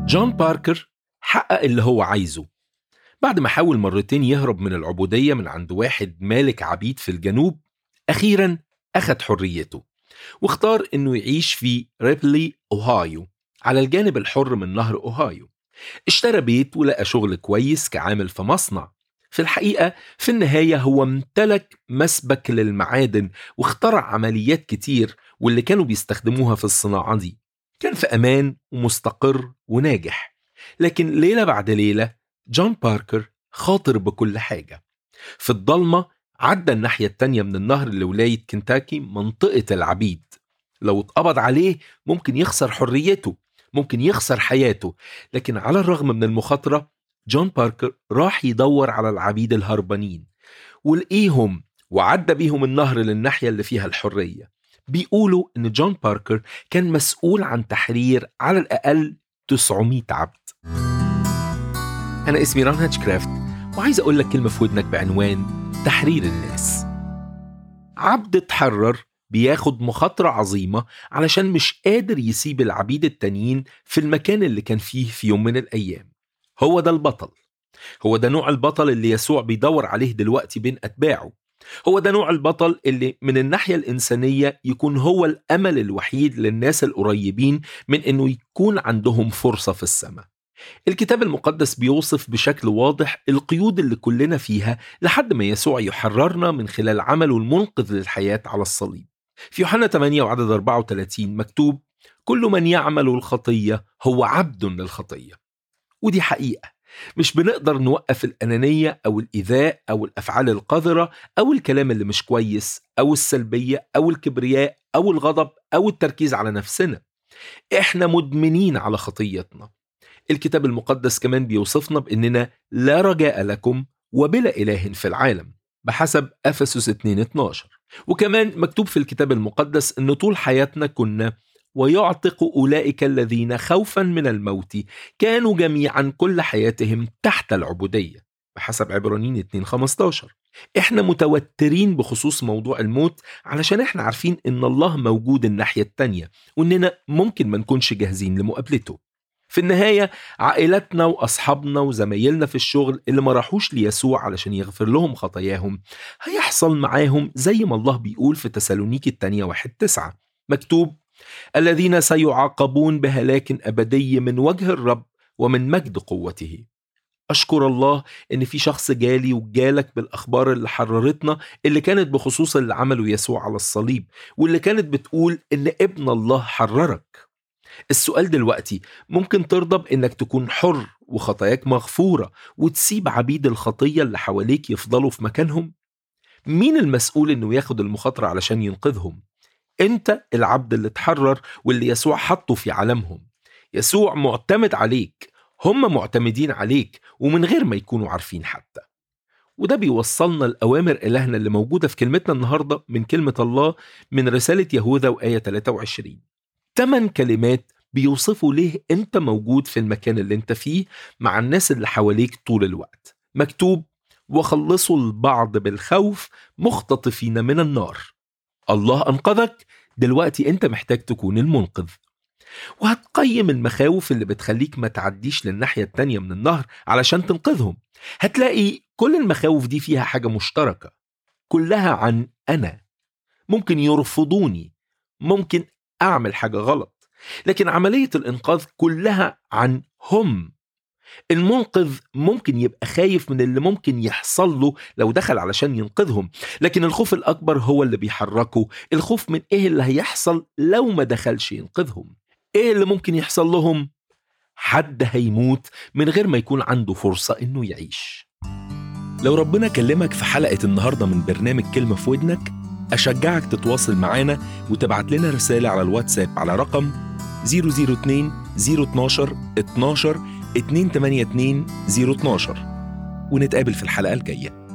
جون باركر حقق اللي هو عايزه بعد ما حاول مرتين يهرب من العبودية من عند واحد مالك عبيد في الجنوب أخيرا أخد حريته واختار إنه يعيش في ريبلي أوهايو على الجانب الحر من نهر أوهايو اشترى بيت ولقى شغل كويس كعامل في مصنع في الحقيقة في النهاية هو امتلك مسبك للمعادن واخترع عمليات كتير واللي كانوا بيستخدموها في الصناعة دي كان في أمان ومستقر وناجح لكن ليلة بعد ليلة جون باركر خاطر بكل حاجة في الضلمة عدى الناحية التانية من النهر لولاية كنتاكي منطقة العبيد لو اتقبض عليه ممكن يخسر حريته ممكن يخسر حياته لكن على الرغم من المخاطرة جون باركر راح يدور على العبيد الهربانين ولقيهم وعدى بيهم النهر للناحية اللي فيها الحرية بيقولوا إن جون باركر كان مسؤول عن تحرير على الأقل 900 عبد أنا اسمي ران هاتشكرافت وعايز أقول لك كلمة في ودنك بعنوان تحرير الناس عبد اتحرر بياخد مخاطرة عظيمة علشان مش قادر يسيب العبيد التانيين في المكان اللي كان فيه في يوم من الأيام هو ده البطل هو ده نوع البطل اللي يسوع بيدور عليه دلوقتي بين أتباعه هو ده نوع البطل اللي من الناحية الإنسانية يكون هو الأمل الوحيد للناس القريبين من إنه يكون عندهم فرصة في السماء الكتاب المقدس بيوصف بشكل واضح القيود اللي كلنا فيها لحد ما يسوع يحررنا من خلال عمله المنقذ للحياة على الصليب في يوحنا 8 وعدد 34 مكتوب كل من يعمل الخطية هو عبد للخطية ودي حقيقة مش بنقدر نوقف الأنانية أو الإيذاء أو الأفعال القذرة أو الكلام اللي مش كويس أو السلبية أو الكبرياء أو الغضب أو التركيز على نفسنا إحنا مدمنين على خطيتنا الكتاب المقدس كمان بيوصفنا بأننا لا رجاء لكم وبلا إله في العالم بحسب أفسس 2:12 وكمان مكتوب في الكتاب المقدس أن طول حياتنا كنا ويعتق أولئك الذين خوفا من الموت كانوا جميعا كل حياتهم تحت العبودية بحسب عبرانيين 2:15 احنا متوترين بخصوص موضوع الموت علشان احنا عارفين ان الله موجود الناحية التانية واننا ممكن ما نكونش جاهزين لمقابلته في النهاية عائلتنا وأصحابنا وزمايلنا في الشغل اللي ما راحوش ليسوع علشان يغفر لهم خطاياهم هيحصل معاهم زي ما الله بيقول في تسالونيكي الثانية واحد تسعة مكتوب الذين سيعاقبون بهلاك أبدي من وجه الرب ومن مجد قوته أشكر الله إن في شخص جالي وجالك بالأخبار اللي حررتنا اللي كانت بخصوص اللي عمله يسوع على الصليب واللي كانت بتقول إن ابن الله حررك السؤال دلوقتي ممكن ترضى بانك تكون حر وخطاياك مغفوره وتسيب عبيد الخطيه اللي حواليك يفضلوا في مكانهم مين المسؤول انه ياخد المخاطره علشان ينقذهم انت العبد اللي اتحرر واللي يسوع حطه في عالمهم يسوع معتمد عليك هم معتمدين عليك ومن غير ما يكونوا عارفين حتى وده بيوصلنا لأوامر إلهنا اللي موجودة في كلمتنا النهاردة من كلمة الله من رسالة يهوذا وآية 23 تمن كلمات بيوصفوا ليه انت موجود في المكان اللي انت فيه مع الناس اللي حواليك طول الوقت مكتوب وخلصوا البعض بالخوف مختطفين من النار الله انقذك دلوقتي انت محتاج تكون المنقذ وهتقيم المخاوف اللي بتخليك ما تعديش للناحية التانية من النهر علشان تنقذهم هتلاقي كل المخاوف دي فيها حاجة مشتركة كلها عن أنا ممكن يرفضوني ممكن أعمل حاجة غلط لكن عملية الإنقاذ كلها عن هم المنقذ ممكن يبقى خايف من اللي ممكن يحصل له لو دخل علشان ينقذهم لكن الخوف الأكبر هو اللي بيحركه الخوف من إيه اللي هيحصل لو ما دخلش ينقذهم إيه اللي ممكن يحصل لهم حد هيموت من غير ما يكون عنده فرصة إنه يعيش لو ربنا كلمك في حلقة النهاردة من برنامج كلمة في ودنك أشجعك تتواصل معانا وتبعت لنا رسالة على الواتساب على رقم 002 012 12 282 012 ونتقابل في الحلقة الجاية